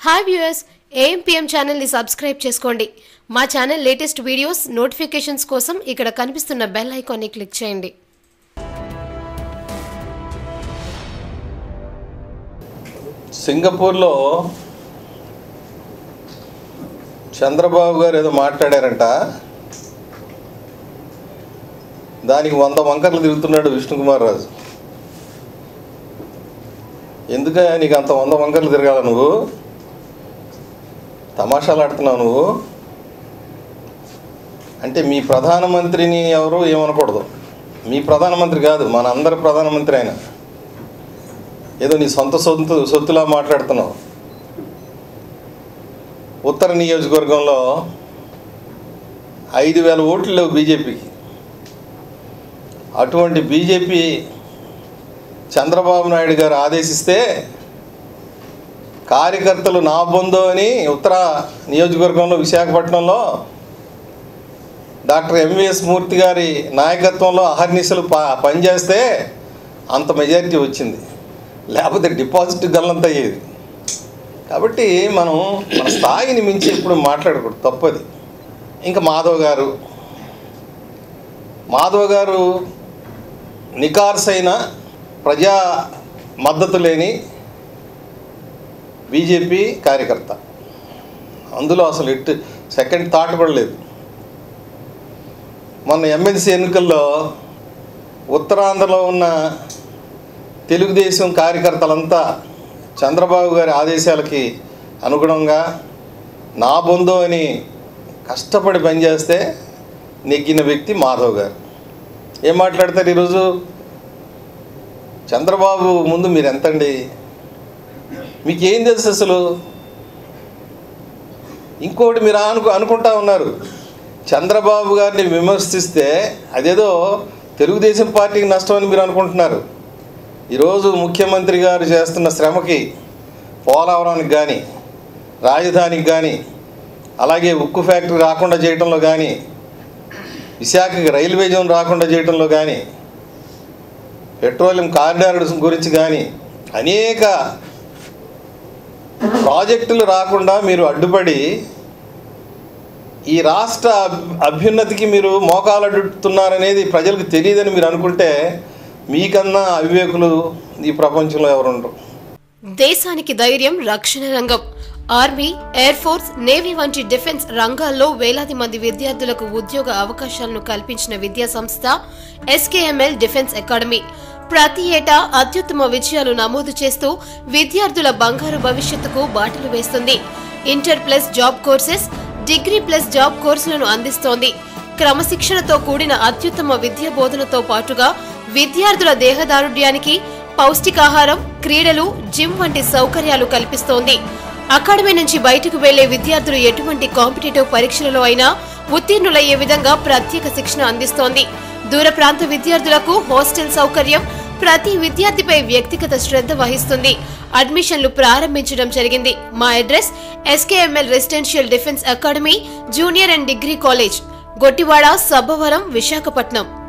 hi viewers AMPM ఛానల్ని subscribe చేసుకోండి మా ఛానల్ లేటెస్ట్ వీడియోస్ నోటిఫికేషన్స్ కోసం ఇక్కడ కనిపిస్తున్న బెల్ ఐకాన్ని క్లిక్ చేయండి సింగపూర్లో చంద్రబాబు గారు ఏదో మాట్లాడారంట దానికి వంద వంకర్లు తిరుగుతున్నాడు విష్ణుకుమార్ రాజు ఎందుకయ్యా నీకు అంత వంద వంకర్లు తిరగాల నువ్వు తమాషాలు ఆడుతున్నావు నువ్వు అంటే మీ ప్రధానమంత్రిని ఎవరు ఏమనకూడదు మీ ప్రధానమంత్రి కాదు మన అందరి ప్రధానమంత్రి ఆయన ఏదో నీ సొంత సొంత సొత్తులా మాట్లాడుతున్నావు ఉత్తర నియోజకవర్గంలో ఐదు వేల ఓట్లు లేవు బీజేపీకి అటువంటి బీజేపీ చంద్రబాబు నాయుడు గారు ఆదేశిస్తే కార్యకర్తలు నా బొందో అని ఉత్తర నియోజకవర్గంలో విశాఖపట్నంలో డాక్టర్ ఎంవిఎస్ మూర్తి గారి నాయకత్వంలో అహర్నిశలు ప పనిచేస్తే అంత మెజారిటీ వచ్చింది లేకపోతే డిపాజిట్ గల్లంత అయ్యేది కాబట్టి మనం మన స్థాయిని మించి ఎప్పుడు మాట్లాడకూడదు తప్పది ఇంకా మాధవ్ గారు మాధవ్ గారు నికార్సైన ప్రజా మద్దతు లేని బీజేపీ కార్యకర్త అందులో అసలు ఎట్టు సెకండ్ థాట్ కూడా లేదు మొన్న ఎమ్మెల్సీ ఎన్నికల్లో ఉత్తరాంధ్రలో ఉన్న తెలుగుదేశం కార్యకర్తలంతా చంద్రబాబు గారి ఆదేశాలకి అనుగుణంగా నా బొందో అని కష్టపడి పనిచేస్తే నెగ్గిన వ్యక్తి మాధవ్ గారు ఏం మాట్లాడతారు ఈరోజు చంద్రబాబు ముందు మీరు ఎంతండి మీకేం తెలుసు అసలు ఇంకోటి మీరు అనుకు అనుకుంటా ఉన్నారు చంద్రబాబు గారిని విమర్శిస్తే అదేదో తెలుగుదేశం పార్టీకి నష్టం అని మీరు అనుకుంటున్నారు ఈరోజు ముఖ్యమంత్రి గారు చేస్తున్న శ్రమకి పోలవరానికి కానీ రాజధానికి కానీ అలాగే ఉక్కు ఫ్యాక్టరీ రాకుండా చేయటంలో కానీ విశాఖకి రైల్వే జోన్ రాకుండా చేయటంలో కానీ పెట్రోలియం కారిడార్స్ గురించి కానీ అనేక ప్రాజెక్టులు రాకుండా మీరు అడ్డుపడి ఈ రాష్ట్ర అభ్- అభ్యున్నతికి మీరు మోకాలు అడ్డుతున్నారనేది ప్రజలకు తెలియదని మీరు అనుకుంటే మీకన్నా అవివేకులు ఈ ప్రపంచంలో ఎవరుండరు దేశానికి ధైర్యం రక్షణ రంగం ఆర్మీ ఎయిర్ ఫోర్స్ నేవీ వంటి డిఫెన్స్ రంగాల్లో వేలాది మంది విద్యార్థులకు ఉద్యోగ అవకాశాలను కల్పించిన విద్యా సంస్థ ఎస్కేఎంఎల్ డిఫెన్స్ అకాడమీ ప్రతి ఏటా అత్యుత్తమ విజయాలు నమోదు చేస్తూ విద్యార్థుల బంగారు భవిష్యత్తుకు బాటలు వేస్తుంది inter plus job courses degree plus job కోర్సులను అందిస్తోంది క్రమశిక్షణతో కూడిన అత్యుత్తమ విద్యా బోధనతో పాటుగా విద్యార్థుల దేహదారుఢ్యానికి పౌష్టికాహారం క్రీడలు జిమ్ వంటి సౌకర్యాలు కల్పిస్తోంది అకాడమీ నుంచి బయటకు వెళ్లే విద్యార్థులు ఎటువంటి కాంపిటేటివ్ పరీక్షలలో అయినా ఉత్తీర్ణులయ్యే విధంగా ప్రత్యేక శిక్షణ అందిస్తోంది దూర ప్రాంత విద్యార్థులకు హాస్టల్ సౌకర్యం ప్రతి విద్యార్థిపై వ్యక్తిగత శ్రద్ధ వహిస్తుంది అడ్మిషన్లు ప్రారంభించడం జరిగింది మా address SKML residential defence academy junior and degree college Gottivada Sabbavaram Visakhapatnam